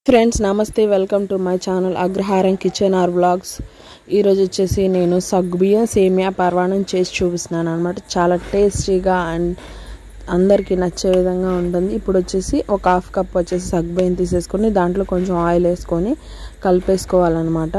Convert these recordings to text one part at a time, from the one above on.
friends నమస్తే welcome to my channel Agraharam kitchen R blogs ఈరోజు వచ్చేసి నేను సగ్గుబియ్యం సేమియా పర్వాణం చేసి చూపిస్తున్నాను అనమాట చాలా టేస్టీగా అండ్ అందరికీ నచ్చే విధంగా ఉంటుంది ఇప్పుడు వచ్చేసి ఒక హాఫ్ కప్ వచ్చేసి సగ్గుబియ్యం తీసేసుకొని దాంట్లో కొంచెం ఆయిల్ వేసుకొని కలిపేసుకోవాలన్నమాట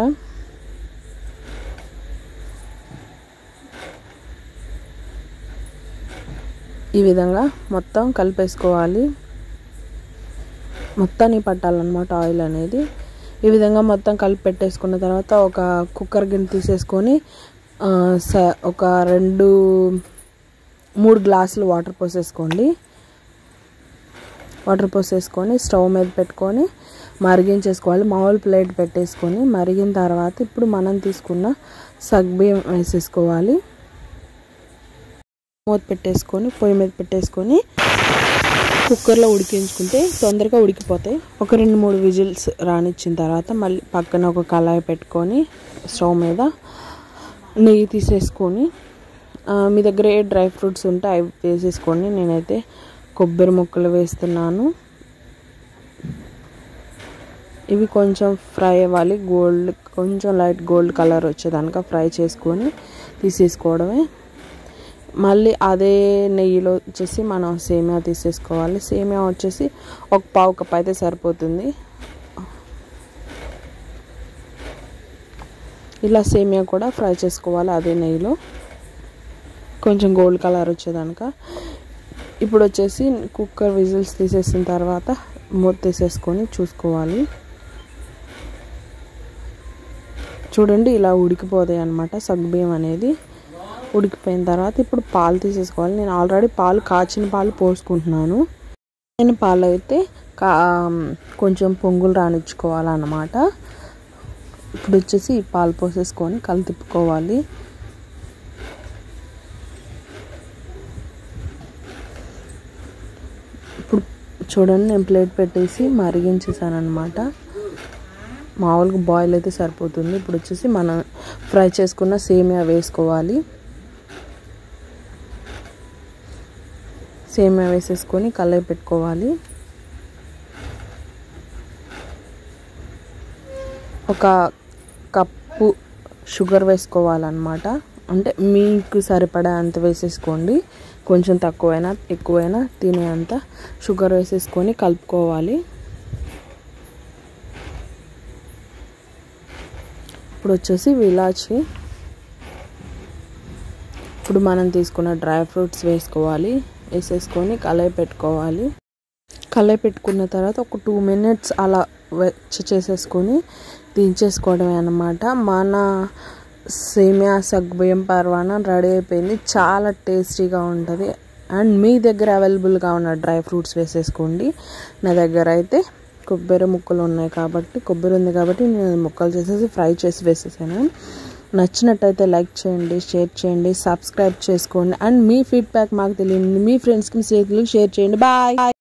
ఈ విధంగా మొత్తం కలిపేసుకోవాలి మొత్తాన్ని పట్టాలన్నమాట ఆయిల్ అనేది ఈ విధంగా మొత్తం కలిపి పెట్టేసుకున్న తర్వాత ఒక కుక్కర్ గిన్నె తీసేసుకొని ఒక రెండు మూడు గ్లాసులు వాటర్ పోసేసుకోండి వాటర్ పోసేసుకొని స్టవ్ మీద పెట్టుకొని మరిగించేసుకోవాలి మామూలు ప్లేట్ పెట్టేసుకొని మరిగిన తర్వాత ఇప్పుడు మనం తీసుకున్న సగ్బియ్యం వేసేసుకోవాలి మూత పెట్టేసుకొని పొయ్యి మీద పెట్టేసుకొని కుక్కర్లో ఉడికించుకుంటే తొందరగా ఉడికిపోతాయి ఒక రెండు మూడు విజిల్స్ రానిచ్చిన తర్వాత మళ్ళీ పక్కన ఒక కళాయి పెట్టుకొని స్టవ్ మీద నెయ్యి తీసేసుకొని మీ దగ్గర ఏ డ్రై ఫ్రూట్స్ ఉంటే అవి వేసేసుకోండి నేనైతే కొబ్బరి ముక్కలు వేస్తున్నాను ఇవి కొంచెం ఫ్రై అవ్వాలి గోల్డ్ కొంచెం లైట్ గోల్డ్ కలర్ వచ్చేదానిక ఫ్రై చేసుకొని తీసేసుకోవడమే మళ్ళీ అదే నెయ్యిలో వచ్చేసి మనం సేమియా తీసేసుకోవాలి సేమియా వచ్చేసి ఒక పావు కప్ అయితే సరిపోతుంది ఇలా సేమియా కూడా ఫ్రై చేసుకోవాలి అదే నెయ్యిలో కొంచెం గోల్డ్ కలర్ వచ్చేదానిక ఇప్పుడు వచ్చేసి కుక్కర్ విజిల్స్ తీసేసిన తర్వాత మూత తీసేసుకొని చూసుకోవాలి చూడండి ఇలా ఉడికిపోతాయి అనమాట సగ్బియ్యం అనేది ఉడికిపోయిన తర్వాత ఇప్పుడు పాలు తీసేసుకోవాలి నేను ఆల్రెడీ పాలు కాచిన పాలు పోసుకుంటున్నాను నేను పాలు అయితే కా కొంచెం పొంగులు రానిచ్చుకోవాలన్నమాట ఇప్పుడు వచ్చేసి ఈ పాలు పోసేసుకొని కలు తిప్పుకోవాలి ఇప్పుడు చూడండి నేను ప్లేట్ పెట్టేసి మరిగించేసాను అనమాట మామూలుగా బాయిల్ అయితే సరిపోతుంది ఇప్పుడు వచ్చేసి మనం ఫ్రై చేసుకున్న సేమియా వేసుకోవాలి సేమియా వేసేసుకొని కలయి పెట్టుకోవాలి ఒక కప్పు షుగర్ వేసుకోవాలన్నమాట అంటే మీకు సరిపడా అంత వేసేసుకోండి కొంచెం తక్కువైనా ఎక్కువైనా తినే అంత షుగర్ వేసేసుకొని కలుపుకోవాలి ఇప్పుడు వచ్చేసి విలాచి ఇప్పుడు మనం తీసుకున్న డ్రై ఫ్రూట్స్ వేసుకోవాలి వేసేసుకొని కలయి పెట్టుకోవాలి కలయి పెట్టుకున్న తర్వాత ఒక టూ మినిట్స్ అలా వెచ్చ చేసేసుకొని దించేసుకోవడమే అనమాట మన సేమియా సగ్బియ్యం పర్వాణం రెడీ అయిపోయింది చాలా టేస్టీగా ఉంటుంది అండ్ మీ దగ్గర అవైలబుల్గా ఉన్న డ్రై ఫ్రూట్స్ వేసేసుకోండి నా దగ్గర అయితే కొబ్బరి ముక్కలు ఉన్నాయి కాబట్టి కొబ్బరి ఉంది కాబట్టి నేను ముక్కలు చేసేసి ఫ్రై చేసి వేసేసాను నచ్చినట్టయితే లైక్ చేయండి షేర్ చేయండి సబ్స్క్రైబ్ చేసుకోండి అండ్ మీ ఫీడ్బ్యాక్ మాకు తెలియండి మీ ఫ్రెండ్స్కి మీ స్నేహితులకు షేర్ చేయండి బాయ్